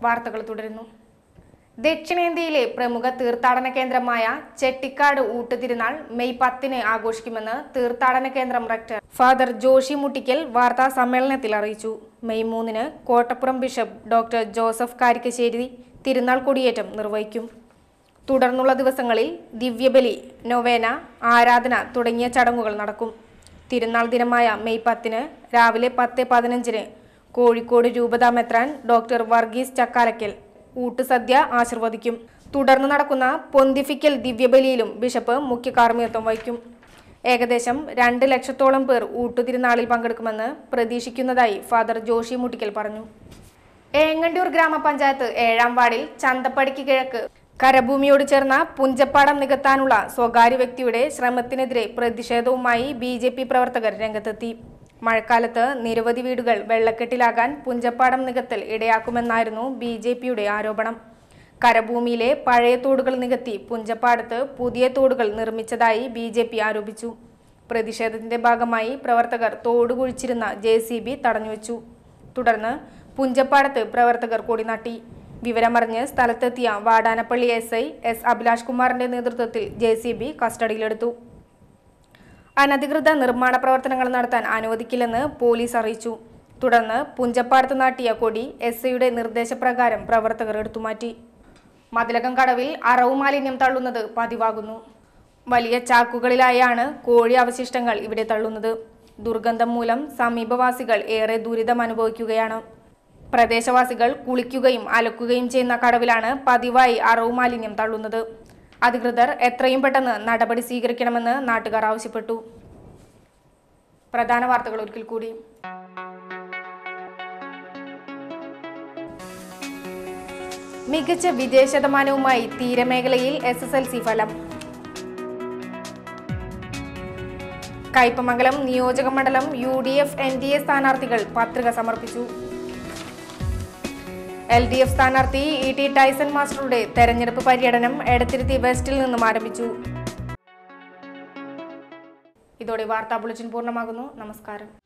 വാർത്തകൾ തുടരുന്നു ദക്ഷിണേന്ത്യയിലെ പ്രമുഖ തീർത്ഥാടന കേന്ദ്രമായ ചെട്ടിക്കാട് ഊട്ടുതിരുനാൾ മെയ് പത്തിന് ആഘോഷിക്കുമെന്ന് തീർത്ഥാടന കേന്ദ്രം റക്ടർ ഫാദർ ജോഷി മുട്ടിക്കൽ വാർത്താ സമ്മേളനത്തിൽ അറിയിച്ചു മെയ് മൂന്നിന് കോട്ടപ്പുറം ബിഷപ്പ് ഡോക്ടർ ജോസഫ് കാരിക്കശ്ശേരി തിരുനാൾ കൊടിയേറ്റം നിർവഹിക്കും തുടർന്നുള്ള ദിവസങ്ങളിൽ ദിവ്യബലി നൊവേന ആരാധന തുടങ്ങിയ ചടങ്ങുകൾ നടക്കും തിരുനാൾ ദിനമായ മെയ് പത്തിന് രാവിലെ പത്ത് പതിനഞ്ചിന് കോഴിക്കോട് രൂപതാ മെത്രാൻ ഡോക്ടർ വർഗീസ് ചക്കാലക്കൽ ഊട്ടുസദ്യ ആശീർവദിക്കും തുടർന്ന് നടക്കുന്ന പൊന്തിഫിക്കൽ ദിവ്യബലിയിലും ബിഷപ്പ് മുഖ്യ കാർമ്മികത്വം വഹിക്കും ഏകദേശം രണ്ട് ലക്ഷത്തോളം പേർ ഊട്ടുതിരുനാളിൽ പങ്കെടുക്കുമെന്ന് പ്രതീക്ഷിക്കുന്നതായി ഫാദർ ജോഷി മുട്ടിക്കൽ പറഞ്ഞു ഏങ്ങണ്ടിയൂർ ഗ്രാമപഞ്ചായത്ത് ഏഴാം വാർഡിൽ ചന്തപ്പടിക്ക് കിഴക്ക് കരഭൂമിയോട് ചേർന്ന പുഞ്ചപ്പാടം നികത്താനുള്ള സ്വകാര്യ വ്യക്തിയുടെ ശ്രമത്തിനെതിരെ പ്രതിഷേധവുമായി ബി ജെ പി പ്രവർത്തകർ രംഗത്തെത്തി മഴക്കാലത്ത് നിരവധി വീടുകൾ വെള്ളക്കെട്ടിലാകാൻ പുഞ്ചപ്പാടം നികത്തൽ ഇടയാക്കുമെന്നായിരുന്നു ബി ജെ പിയുടെ ആരോപണം കരഭൂമിയിലെ പഴയ തോടുകൾ നികത്തി പുഞ്ചപ്പാടത്ത് പുതിയ തോടുകൾ നിർമ്മിച്ചതായി ബി ജെ പി ആരോപിച്ചു പ്രതിഷേധത്തിന്റെ ഭാഗമായി പ്രവർത്തകർ തോട് കുഴിച്ചിരുന്ന ജെ സി ബി തടഞ്ഞുവെച്ചു തുടർന്ന് പുഞ്ചപ്പാടത്ത് പ്രവർത്തകർ കൊടിനാട്ടി വിവരമറിഞ്ഞ് സ്ഥലത്തെത്തിയ Vadanappally S I S Abhilash കുമാറിന്റെ നേതൃത്വത്തിൽ ജെ സി ബി കസ്റ്റഡിയിലെടുത്തു അനധികൃത നിർമ്മാണ പ്രവർത്തനങ്ങൾ നടത്താൻ അനുവദിക്കില്ലെന്ന് പോലീസ് അറിയിച്ചു തുടർന്ന് പുഞ്ചപ്പാടത്ത് നാട്ടിയ കൊടി എസ് ഐയുടെ നിർദ്ദേശപ്രകാരം പ്രവർത്തകർ എടുത്തുമാറ്റി മതിലകം കടവിൽ അറവു മാലിന്യം തള്ളുന്നത് പതിവാകുന്നു വലിയ ചാക്കുകളിലായാണ് കോഴി അവശിഷ്ടങ്ങൾ ഇവിടെ തള്ളുന്നത് ദുർഗന്ധം മൂലം സമീപവാസികൾ ഏറെ ദുരിതം അനുഭവിക്കുകയാണ് പ്രദേശവാസികൾ കുളിക്കുകയും അലക്കുകയും ചെയ്യുന്ന കടവിലാണ് പതിവായി അറവു മാലിന്യം തള്ളുന്നത് അധികൃതർ എത്രയും പെട്ടെന്ന് നടപടി സ്വീകരിക്കണമെന്ന് നാട്ടുകാർ ആവശ്യപ്പെട്ടു പ്രധാന വാർത്തകൾ ഒരിക്കൽ കൂടി മികച്ച വിജയശതമാനവുമായി തീരമേഖലയിൽ എസ് എസ് എൽ സി ഫലം കയ്പമംഗലം നിയോജക മണ്ഡലം U D F N D A സ്ഥാനാർത്ഥികൾ പത്രിക സമർപ്പിച്ചു എൽ ഡി എഫ് സ്ഥാനാർത്ഥി ഇ ടി ടൈസൺ മാസ്റ്ററുടെ തെരഞ്ഞെടുപ്പ് പര്യടനം എടത്തിരുത്തി വെസ്റ്റിൽ നിന്നും ആരംഭിച്ചു ഇതോടെ വാർത്താ ബുള്ളറ്റിൻ പൂർണ്ണമാകുന്നു നമസ്കാരം